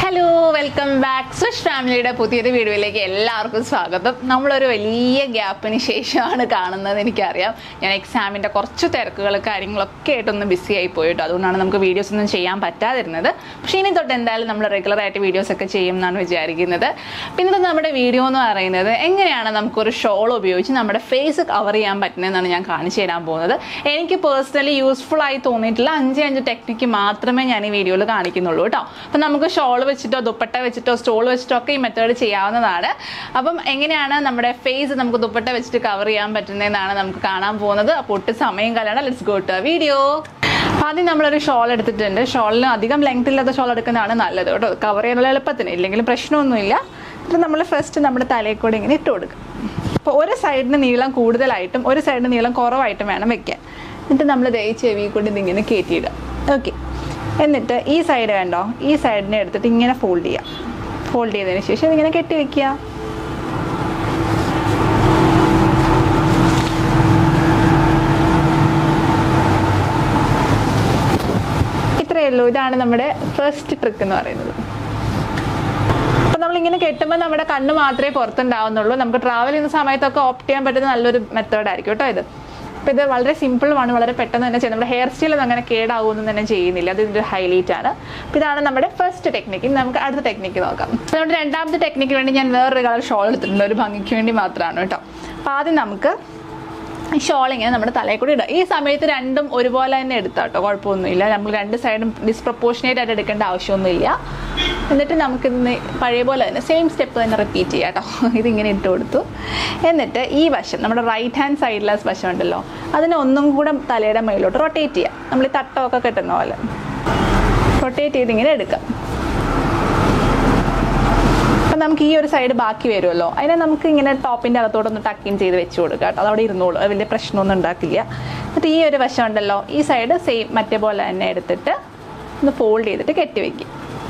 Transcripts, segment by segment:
hello welcome back swish ഫാമിലിയുടെ പുതിയൊരു വീഡിയോയിലേക്ക് എല്ലാവർക്കും സ്വാഗതം നമ്മളൊരു വലിയ ഗ്യാപ്പിന് ശേഷമാണ് കാണുന്നത് എനിക്കറിയാം ഞാൻ എക്സാമിൻ്റെ കുറച്ച് തിരക്കുകൾ കാര്യങ്ങളൊക്കെ ആയിട്ടൊന്ന് ബിസി ആയി പോയിട്ട് അതുകൊണ്ടാണ് നമുക്ക് വീഡിയോസ് ഒന്നും ചെയ്യാൻ പറ്റാതിരുന്നത് പക്ഷേ ഇനി തൊട്ട് എന്തായാലും നമ്മൾ റെഗുലറായിട്ട് വീഡിയോസ് ഒക്കെ ചെയ്യും എന്നാണ് വിചാരിക്കുന്നത് പിന്നെ നമ്മുടെ വീഡിയോ എന്ന് പറയുന്നത് എങ്ങനെയാണ് നമുക്കൊരു ഷോൾ ഉപയോഗിച്ച് നമ്മുടെ ഫേസ് കവർ ചെയ്യാൻ പറ്റുന്നതെന്നാണ് ഞാൻ കാണിച്ചു തരാൻ പോകുന്നത് എനിക്ക് പേഴ്സണലി യൂസ്ഫുൾ ആയി തോന്നിയിട്ടുള്ള അഞ്ച് അഞ്ച് ടെക്നിക്ക് മാത്രമേ ഞാൻ ഈ വീഡിയോയിൽ കാണിക്കുന്നുള്ളൂ കേട്ടോ അപ്പം നമുക്ക് ഷോൾ വെച്ചിട്ടോ ദുപ്പട്ട വെച്ചിട്ടോ സ്റ്റോൾ വെച്ചിട്ടോ ഒക്കെ ഈ മെത്തേഡ് ചെയ്യാവുന്നതാണ് അപ്പം എങ്ങനെയാണ് നമ്മുടെ ഫേസ് നമുക്ക് ദുപ്പട്ട വെച്ചിട്ട് കവർ ചെയ്യാൻ പറ്റുന്നതെന്നാണ് നമുക്ക് കാണാൻ പോകുന്നത് അപ്പോൾ ഒട്ടും സമയം കാലാണ് ലെറ്റ്സ് ഗോ ടു വീഡിയോ ആദ്യം നമ്മളൊരു ഷോൾ എടുത്തിട്ടുണ്ട് ഷോളിന് അധികം ലെങ്ത് ഇല്ലാത്ത ഷോൾ എടുക്കുന്നതാണ് നല്ലത് കേട്ടോ കവർ ചെയ്യാനുള്ള എളുപ്പത്തിന് ഇല്ലെങ്കിൽ പ്രശ്നമൊന്നുമില്ല എന്നിട്ട് നമ്മൾ ഫസ്റ്റ് നമ്മുടെ തലയിൽ കൂടെ ഇങ്ങനെ ഇട്ട് കൊടുക്കും അപ്പോൾ ഒരു സൈഡിന് നീളം കൂടുതലായിട്ടും ഒരു സൈഡിന് നീളം കുറവായിട്ടും വേണം വെക്കാൻ എന്നിട്ട് നമ്മൾ ദേ ഈ ചെവി കൊണ്ട് ഇതിങ്ങനെ കയറ്റിയിടുക ഓക്കെ എന്നിട്ട് ഈ സൈഡ് വേണ്ടോ ഈ സൈഡിനെ എടുത്തിട്ട് ഇങ്ങനെ ഫോൾഡ് ചെയ്യാം ഫോൾഡ് ചെയ്തതിന് ശേഷം ഇതിങ്ങനെ കെട്ടി വെക്കുക ഇത്രയേ ഉള്ളൂ ഇതാണ് നമ്മുടെ ഫസ്റ്റ് ട്രിക്ക് എന്ന് പറയുന്നത് അപ്പം നമ്മളിങ്ങനെ കെട്ടുമ്പോൾ നമ്മുടെ കണ്ണ് മാത്രമേ പുറത്തുണ്ടാവുന്നുള്ളൂ നമുക്ക് ട്രാവൽ ചെയ്യുന്ന സമയത്തൊക്കെ ഓപ്റ്റ് ചെയ്യാൻ പറ്റുന്ന നല്ലൊരു മെത്തേഡായിരിക്കും കേട്ടോ ഇത് അപ്പോൾ ഇത് വളരെ സിമ്പിളുമാണ് വളരെ പെട്ടെന്ന് തന്നെ ചെയ്യാം നമ്മുടെ ഹെയർ സ്റ്റൈൽ ഒന്നും അങ്ങനെ കേടാവുമെന്ന് തന്നെ ചെയ്യുന്നില്ല അത് ഇതിൻ്റെ ഹൈലൈറ്റ് ആണ് അപ്പോൾ ഇതാണ് നമ്മുടെ ഫസ്റ്റ് ടെക്നിക്ക് ഇനി നമുക്ക് അടുത്ത ടെക്നിക്ക് നോക്കാം അപ്പോൾ നമ്മുടെ രണ്ടാമത്തെ ടെക്നിക്ക് വേണ്ടി ഞാൻ വേറൊരു കളർ ഷോൾ എടുത്തിട്ടുണ്ട് ഒരു ഭംഗിക്ക് വേണ്ടി മാത്രമാണ് കേട്ടോ അപ്പോൾ ആദ്യം നമുക്ക് ഷോൾ ഇങ്ങനെ നമ്മുടെ തലയിൽ കൂടി ഇടുക ഈ സമയത്ത് രണ്ടും ഒരുപോലെ തന്നെ എടുത്താൽ കേട്ടോ കുഴപ്പമൊന്നുമില്ല നമ്മൾ രണ്ട് സൈഡും ഡിസ്പ്രപ്പോർഷനേറ്റ് ആയിട്ട് എടുക്കേണ്ട ആവശ്യമൊന്നുമില്ല എന്നിട്ട് നമുക്കിന്ന് പഴയ പോലെ തന്നെ സെയിം സ്റ്റെപ്പ് തന്നെ റിപ്പീറ്റ് ചെയ്യാം കേട്ടോ ഇതിങ്ങനെ ഇട്ട് കൊടുത്തു എന്നിട്ട് ഈ വശം നമ്മുടെ റൈറ്റ് ഹാൻഡ് സൈഡിലെ വശം ഉണ്ടല്ലോ അതിനെ ഒന്നും കൂടെ തലയുടെ മേലോട്ട് റൊട്ടേറ്റ് ചെയ്യാം നമ്മൾ ഈ തട്ടമൊക്കെ കെട്ടുന്ന പോലെ റൊട്ടേറ്റ് ചെയ്ത് ഇങ്ങനെ എടുക്കാം അപ്പം നമുക്ക് ഈ ഒരു സൈഡ് ബാക്കി വരുമല്ലോ അതിനെ നമുക്ക് ഇങ്ങനെ ടോപ്പിൻ്റെ അകത്തോടൊന്ന് ടക്കിൻ ചെയ്ത് വെച്ച് കൊടുക്കുക കേട്ടോ അതവിടെ ഇരുന്നോളൂ അത് വലിയ പ്രശ്നമൊന്നും ഉണ്ടാക്കില്ല എന്നിട്ട് ഈ ഒരു വശം ഉണ്ടല്ലോ ഈ സൈഡ് സെയിം മറ്റേ പോലെ തന്നെ എടുത്തിട്ട് ഒന്ന് ഫോൾഡ് ചെയ്തിട്ട് കെട്ടി വെക്കും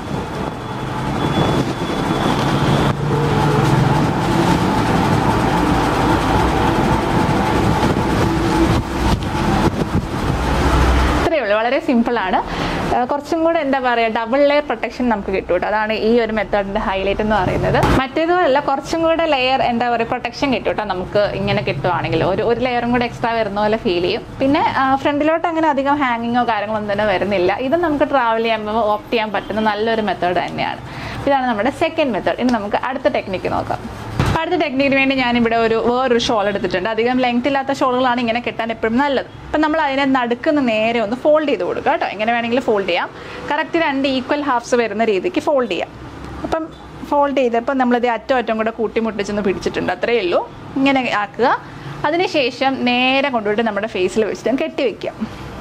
ഇത്രയേ ഉള്ളൂ വളരെ സിമ്പിളാണ് കുറച്ചും കൂടെ എന്താ പറയുക ഡബിൾ ലെയർ പ്രൊട്ടക്ഷൻ നമുക്ക് കിട്ടും കേട്ടോ അതാണ് ഈ ഒരു മെത്തേഡിന്റെ ഹൈലൈറ്റ് എന്ന് പറയുന്നത് മറ്റേതുമല്ല കുറച്ചും കൂടെ ലെയർ എന്താ പറയുക പ്രൊട്ടക്ഷൻ കിട്ടും കേട്ടോ നമുക്ക് ഇങ്ങനെ കിട്ടുവാണെങ്കിൽ ഒരു ഒരു ലെയറും കൂടെ എക്സ്ട്രാ വരുന്ന പോലെ ഫീൽ ചെയ്യും പിന്നെ ഫ്രണ്ടിലോട്ട് അങ്ങനെ അധികം ഹാങ്ങിങ്ങോ കാര്യങ്ങളോ ഒന്നും തന്നെ വരുന്നില്ല ഇത് നമുക്ക് ട്രാവൽ ചെയ്യുമ്പോൾ ഓപ്റ്റ് ചെയ്യാൻ പറ്റുന്ന നല്ലൊരു മെത്തേഡ് തന്നെയാണ് ഇതാണ് നമ്മുടെ സെക്കൻഡ് മെത്തേഡ് ഇനി നമുക്ക് അടുത്ത ടെക്നിക്ക് നോക്കാം അടുത്ത ടെക്നിക്കിന് വേണ്ടി ഞാൻ ഇവിടെ ഒരു വേറൊരു ഷോൾ എടുത്തിട്ടുണ്ട് അധികം ലെങ്ത് ഇല്ലാത്ത ഷോളുകളാണ് ഇങ്ങനെ കെട്ടാൻ എപ്പോഴും നല്ലത് അപ്പം നമ്മൾ അതിനെ നടുക്കുന്ന നേരെ ഒന്ന് ഫോൾഡ് ചെയ്ത് കൊടുക്കുക കേട്ടോ എങ്ങനെ വേണമെങ്കിലും ഫോൾഡ് ചെയ്യാം കറക്റ്റ് രണ്ട് ഈക്വൽ ഹാഫ്സ് വരുന്ന രീതിക്ക് ഫോൾഡ് ചെയ്യാം അപ്പം ഫോൾഡ് ചെയ്തപ്പോൾ നമ്മളിത് അറ്റം അറ്റം കൂടെ കൂട്ടിമുട്ടിച്ചൊന്ന് പിടിച്ചിട്ടുണ്ട് അത്രയേ ഉള്ളൂ ഇങ്ങനെ ആക്കുക അതിനുശേഷം നേരെ കൊണ്ടുപോയിട്ട് നമ്മുടെ ഫേസിൽ വെച്ചിട്ട് കെട്ടി വെക്കുക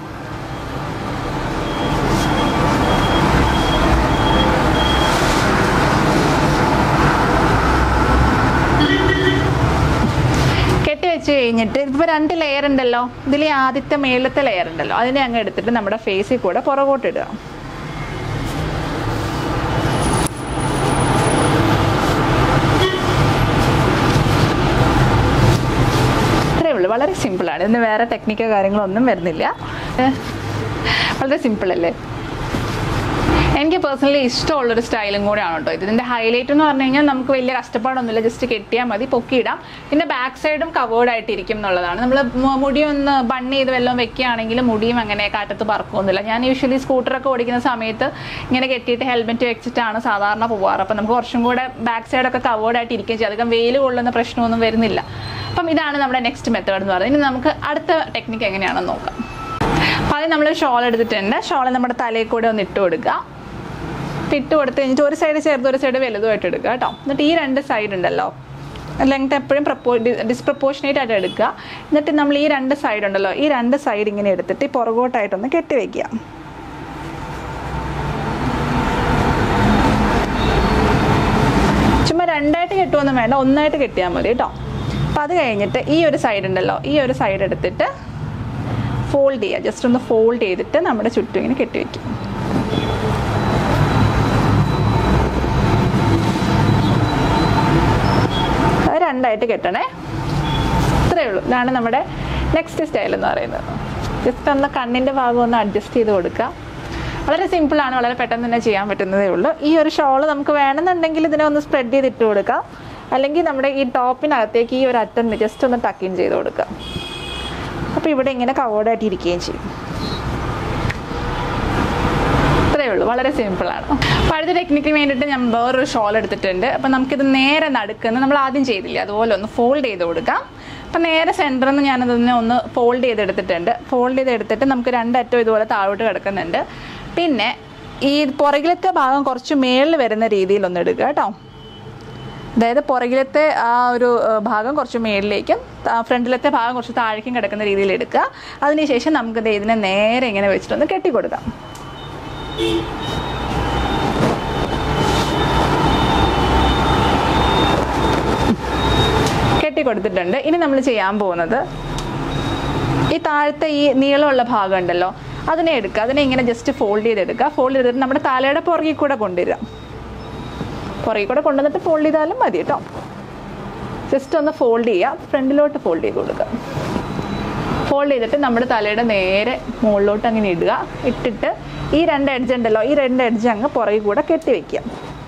കെട്ടി വെച്ച് കഴിഞ്ഞിട്ട് ഇപ്പോൾ രണ്ട് ലെയർ ഉണ്ടല്ലോ ഇതിൽ ആദ്യത്തെ മേളത്തെ ലെയർ ഉണ്ടല്ലോ അതിനെ അങ്ങ് എടുത്തിട്ട് നമ്മുടെ ഫേസിൽ കൂടെ പുറകോട്ടിടുക അത്രേ ഉള്ളൂ വളരെ സിമ്പിളാണ് ഇതിന് വേറെ ടെക്നിക്കോ കാര്യങ്ങളോ ഒന്നും വരുന്നില്ല വളരെ സിമ്പിൾ അല്ലേ എനിക്ക് പേഴ്സണലി ഇഷ്ടമുള്ളൊരു സ്റ്റൈലും കൂടെയാണ് കേട്ടോ ഇതിൻ്റെ ഹൈലൈറ്റ് എന്ന് പറഞ്ഞു കഴിഞ്ഞാൽ നമുക്ക് വലിയ കഷ്ടപ്പാടൊന്നുമില്ല ജസ്റ്റ് കെട്ടിയാൽ മതി പൊക്കിയിടാം പിന്നെ ബാക്ക് സൈഡും കവേർഡ് ആയിട്ടിരിക്കും എന്നുള്ളതാണ് നമ്മൾ മുടി ഒന്ന് ബൺ ചെയ്ത് വല്ലതും വെക്കുകയാണെങ്കിൽ മുടിയും അങ്ങനെ കാറ്റത്ത് പറക്കൊന്നുമില്ല ഞാൻ യൂഷ്വലി സ്കൂട്ടറൊക്കെ ഓടിക്കുന്ന സമയത്ത് ഇങ്ങനെ കെട്ടിയിട്ട് ഹെൽമെറ്റ് വെച്ചിട്ടാണ് സാധാരണ പോവാറ് അപ്പം നമുക്ക് കുറച്ചും കൂടെ ബാക്ക് സൈഡൊക്കെ കവേർഡ് ആയിട്ട് ഇരിക്കുകയും ചെയ്യും അധികം വെയിൽ കൊള്ളുന്ന പ്രശ്നമൊന്നും വരുന്നില്ല അപ്പം ഇതാണ് നമ്മുടെ നെക്സ്റ്റ് മെത്തേഡ് എന്ന് പറയുന്നത് ഇനി നമുക്ക് അടുത്ത ടെക്നിക്ക് എങ്ങനെയാണെന്ന് നോക്കാം അപ്പോൾ ആദ്യം നമ്മൾ ഷോൾ എടുത്തിട്ടുണ്ട് ഷോൾ നമ്മുടെ തലയിൽ കൂടെ ഒന്ന് ഇട്ട് കൊടുക്കുക ഇട്ട് കൊടുത്ത് കഴിഞ്ഞിട്ട് ഒരു സൈഡ് ചേർത്ത് ഒരു സൈഡ് വലുതുമായിട്ട് എടുക്കുക കേട്ടോ എന്നിട്ട് ഈ രണ്ട് സൈഡ് ഉണ്ടല്ലോ ലെങ്ത് എപ്പോഴും പ്രപ്പോ ഡിസ്പ്രപ്പോർഷനേറ്റ് ആയിട്ട് എടുക്കുക എന്നിട്ട് നമ്മൾ ഈ രണ്ട് സൈഡ് ഉണ്ടല്ലോ ഈ രണ്ട് സൈഡ് ഇങ്ങനെ എടുത്തിട്ട് ഈ പുറകോട്ടായിട്ടൊന്ന് കെട്ടി വയ്ക്കുക ചുമ്മാ രണ്ടായിട്ട് കെട്ടുമൊന്നും വേണ്ട ഒന്നായിട്ട് കെട്ടിയാൽ മതി കേട്ടോ അപ്പം അത് കഴിഞ്ഞിട്ട് ഈ ഒരു സൈഡ് ഉണ്ടല്ലോ ഈ ഒരു സൈഡ് എടുത്തിട്ട് ഫോൾഡ് ചെയ്യുക ജസ്റ്റ് ഒന്ന് ഫോൾഡ് ചെയ്തിട്ട് നമ്മുടെ ചുറ്റും ഇങ്ങനെ കെട്ടി വയ്ക്കും അത് രണ്ടായിട്ട് കെട്ടണേ ഇത്രയേ ഉള്ളൂ ഇതാണ് നമ്മുടെ നെക്സ്റ്റ് സ്റ്റൈൽ എന്ന് പറയുന്നത് ജസ്റ്റ് ഒന്ന് കണ്ണിൻ്റെ ഭാഗം ഒന്ന് അഡ്ജസ്റ്റ് ചെയ്ത് കൊടുക്കുക വളരെ സിമ്പിളാണ് വളരെ പെട്ടെന്ന് തന്നെ ചെയ്യാൻ പറ്റുന്നതേ ഉള്ളൂ ഈ ഒരു ഷോൾ നമുക്ക് വേണമെന്നുണ്ടെങ്കിൽ ഇതിനെ ഒന്ന് സ്പ്രെഡ് ചെയ്ത് ഇട്ട് കൊടുക്കാം അല്ലെങ്കിൽ നമ്മുടെ ഈ ടോപ്പിനകത്തേക്ക് ഈ ഒരു അറ്റം ജസ്റ്റ് ഒന്ന് ടക്കിൻ ചെയ്ത് കൊടുക്കുക അപ്പോൾ ഇവിടെ ഇങ്ങനെ കവേർഡായിട്ട് ഇരിക്കുകയും ചെയ്യും ഇത്രയേ ഉള്ളൂ വളരെ സിമ്പിളാണ് അപ്പോൾ അടുത്ത ടെക്നിക്കിന് വേണ്ടിയിട്ട് ഞാൻ വേറൊരു ഷോൾ എടുത്തിട്ടുണ്ട് അപ്പം നമുക്കിത് നേരെ നടുക്കുന്ന നമ്മൾ ആദ്യം ചെയ്തില്ലേ അതുപോലെ ഒന്ന് ഫോൾഡ് ചെയ്ത് കൊടുക്കാം അപ്പം നേരെ സെൻറ്ററിൽ നിന്ന് ഞാനതിനെ ഒന്ന് ഫോൾഡ് ചെയ്തെടുത്തിട്ടുണ്ട് ഫോൾഡ് ചെയ്തെടുത്തിട്ട് നമുക്ക് രണ്ടറ്റം ഇതുപോലെ താഴോട്ട് കിടക്കുന്നുണ്ട് പിന്നെ ഈ പുറകിലത്തെ ഭാഗം കുറച്ച് മേളിൽ വരുന്ന രീതിയിൽ ഒന്ന് എടുക്കുക കേട്ടോ അതായത് പുറകിലത്തെ ആ ഒരു ഏഹ്, ഭാഗം കുറച്ച് മേളിലേക്കും ത- ഫ്രണ്ടിലത്തെ ഭാഗം കുറച്ച് താഴേക്കും കിടക്കുന്ന രീതിയിൽ എടുക്കുക അതിനുശേഷം നമുക്ക് ദേ ഇതിനെ നേരെ ഇങ്ങനെ വെച്ചിട്ടൊന്ന് കെട്ടിക്കൊടുക്കാം കെട്ടി കൊടുത്തിട്ടുണ്ട് ഇനി നമ്മൾ ചെയ്യാൻ പോകുന്നത് ഈ താഴത്തെ ഈ നീളമുള്ള ഭാഗം ഉണ്ടല്ലോ അതിനെ എടുക്കുക അതിനെ ഇങ്ങനെ ജസ്റ്റ് ഫോൾഡ് ചെയ്തെടുക്കുക ഫോൾഡ് ചെയ്തിട്ട് നമ്മുടെ തലയുടെ പുറകിൽ കൂടെ കൊണ്ടുവരിക പുറകിൽ കൂടെ കൊണ്ടുവന്നിട്ട് ഫോൾഡ് ചെയ്താലും മതി കേട്ടോ ജസ്റ്റ് ഒന്ന് ഫോൾഡ് ചെയ്യുക ഫ്രണ്ടിലോട്ട് ഫോൾഡ് ചെയ്ത് കൊടുക്കുക ഫോൾഡ് ചെയ്തിട്ട് നമ്മുടെ തലയുടെ നേരെ മുകളിലോട്ട് അങ്ങനെ ഇടുക ഇട്ടിട്ട് ഈ രണ്ട് എഡ്ജ് ഉണ്ടല്ലോ ഈ രണ്ട് എഡ്ജ് അങ്ങ് പുറകിൽ കൂടെ കെട്ടി വെക്കുക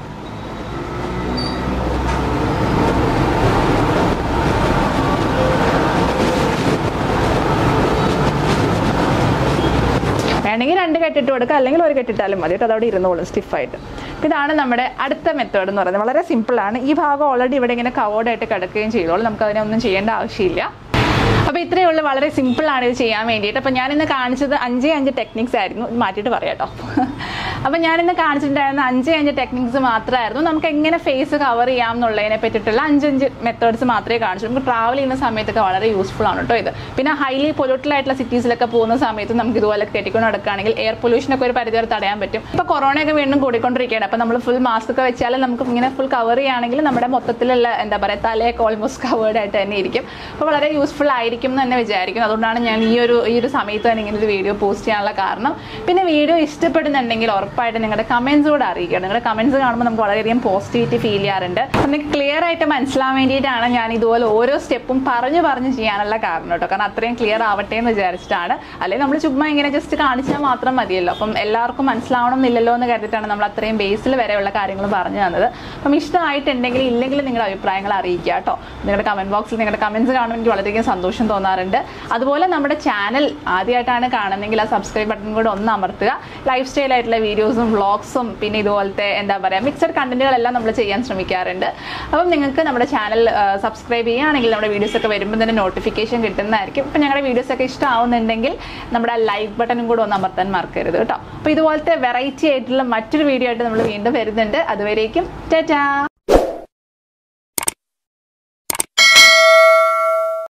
വേണമെങ്കിൽ രണ്ട് കെട്ടിട്ട് കൊടുക്കുക അല്ലെങ്കിൽ ഒരു കെട്ടിട്ടാലും മതി കേട്ടോ അതവിടെ ഇരുന്നോളും സ്റ്റിഫായിട്ട് ഇതാണ് നമ്മുടെ അടുത്ത മെത്തേഡ് എന്ന് പറയുന്നത് വളരെ സിമ്പിളാണ് ഈ ഭാഗം ഓൾറെഡി ഇവിടെ ഇങ്ങനെ കവേർഡായിട്ട് കിടക്കുകയും ചെയ്തോളും നമുക്ക് അതിനെ ഒന്നും ചെയ്യേണ്ട ആവശ്യമില്ല അപ്പോൾ ഇത്രയേ ഉള്ളൂ വളരെ സിമ്പിളാണ് ഇത് ചെയ്യാൻ വേണ്ടിയിട്ട് അപ്പോൾ ഞാനിന്ന് കാണിച്ചത് അഞ്ചേ അഞ്ച് ടെക്നിക്സ് ആയിരുന്നു ഇത് മാറ്റിയിട്ട് പറയാം കേട്ടോ അപ്പോൾ ഞാനിന്ന് കാണിച്ചിട്ടുണ്ടായിരുന്ന അഞ്ചേ അഞ്ച് ടെക്നിക്സ് മാത്രമായിരുന്നു നമുക്ക് എങ്ങനെ ഫേസ് കവർ ചെയ്യാം എന്നുള്ളതിനെ പറ്റിയിട്ടുള്ള അഞ്ചഞ്ച് മെത്തേഡ്സ് മാത്രമേ കാണിച്ചു നമുക്ക് ട്രാവൽ ചെയ്യുന്ന സമയത്തൊക്കെ വളരെ യൂസ്ഫുൾ ആണ് കേട്ടോ ഇത് പിന്നെ ഹൈലി പൊല്യൂട്ടഡ് ആയിട്ടുള്ള സിറ്റീസിലൊക്കെ പോകുന്ന സമയത്ത് നമുക്ക് ഇതുപോലെ കെട്ടിക്കൊണ്ട് നടക്കുകയാണെങ്കിൽ എയർ പൊല്യൂഷൻ ഒക്കെ ഒരു പരിധി വരെ തടയാൻ പറ്റും ഇപ്പോൾ കൊറോണയൊക്കെ വീണ്ടും കൂടിക്കൊണ്ടിരിക്കുകയാണ് അപ്പോൾ നമ്മൾ ഫുൾ മാസ്ക് ഒക്കെ വെച്ചാൽ നമുക്ക് ഇങ്ങനെ ഫുൾ കവർ ചെയ്യുകയാണെങ്കിൽ നമ്മുടെ മൊത്തത്തിലുള്ള എന്താ പറയുക തലയൊക്കെ ഓൾമോസ്റ്റ് കവേർഡ് ആയിട്ട് തന്നെ ഇരിക്കും അപ്പോൾ വളരെ യൂസ്ഫുൾ ആയിരിക്കും എന്ന് തന്നെ വിചാരിക്കുന്നു അതുകൊണ്ടാണ് ഞാൻ ഈ ഒരു ഈ ഒരു സമയത്ത് തന്നെ ഇങ്ങനെ ഒരു വീഡിയോ പോസ്റ്റ് ചെയ്യാനുള്ള കാരണം പിന്നെ വീഡിയോ ഇഷ്ടപ്പെടുന്നുണ്ടെങ്കിൽ ഉറപ്പായിട്ട് നിങ്ങളുടെ കമൻസ് കൂടെ അറിയിക്കുക നിങ്ങളുടെ കമൻസ് കാണുമ്പോൾ നമുക്ക് വളരെയധികം പോസിറ്റിവിറ്റി ഫീൽ ചെയ്യാറുണ്ട് നിങ്ങൾക്ക് ക്ലിയർ ആയിട്ട് മനസ്സിലാവാൻ വേണ്ടിയിട്ടാണ് ഞാൻ ഇതുപോലെ ഓരോ സ്റ്റെപ്പും പറഞ്ഞു പറഞ്ഞു ചെയ്യാനുള്ള കാരണം കേട്ടോ കാരണം അത്രയും ക്ലിയർ ആവട്ടെ എന്ന് വിചാരിച്ചിട്ടാണ് അല്ലെങ്കിൽ നമ്മൾ ചുമ്മാ ഇങ്ങനെ ജസ്റ്റ് കാണിച്ചാൽ മാത്രം മതിയല്ലോ അപ്പം എല്ലാവർക്കും മനസ്സിലാവണം എന്നില്ലല്ലോ എന്ന് കരുതിയിട്ടാണ് നമ്മൾ അത്രയും ബേസിൽ വരെയുള്ള കാര്യങ്ങൾ പറഞ്ഞു തന്നത് അപ്പം ഇഷ്ടമായിട്ടുണ്ടെങ്കിൽ ഇല്ലെങ്കിൽ നിങ്ങളുടെ അഭിപ്രായങ്ങൾ അറിയിക്കുക കേട്ടോ നിങ്ങളുടെ കമന്റ് ബോക്സിൽ നിങ്ങളുടെ കമന്റ്സ് കാണുമ്പോൾ എനിക്ക് വളരെയധികം സന്തോഷം തോന്നാറുണ്ട് അതുപോലെ നമ്മുടെ ചാനൽ ആദ്യമായിട്ടാണ് കാണുന്നതെങ്കിൽ ആ സബ്സ്ക്രൈബ് ബട്ടൺ കൂടെ ഒന്ന് അമർത്തുക ലൈഫ് സ്റ്റൈൽ ആയിട്ടുള്ള വീഡിയോസും വ്ളോഗ്സും പിന്നെ ഇതുപോലത്തെ എന്താ പറയുക മിക്സഡ് കണ്ടന്റുകളെല്ലാം നമ്മൾ ചെയ്യാൻ ശ്രമിക്കാറുണ്ട് അപ്പം നിങ്ങൾക്ക് നമ്മുടെ ചാനൽ സബ്സ്ക്രൈബ് ചെയ്യുകയാണെങ്കിൽ നമ്മുടെ വീഡിയോസ് ഒക്കെ വരുമ്പോൾ തന്നെ നോട്ടിഫിക്കേഷൻ കിട്ടുന്നതായിരിക്കും ഇപ്പം ഞങ്ങളുടെ വീഡിയോസ് ഒക്കെ ഇഷ്ടമാവുന്നുണ്ടെങ്കിൽ നമ്മുടെ ലൈക്ക് ബട്ടണും കൂടെ ഒന്ന് അമർത്താൻ മറക്കരുത് കേട്ടോ അപ്പോൾ ഇതുപോലത്തെ വെറൈറ്റി ആയിട്ടുള്ള മറ്റൊരു വീഡിയോ ആയിട്ട് നമ്മൾ വീണ്ടും വരുന്നുണ്ട് അതുവരേക്കും ടാറ്റാ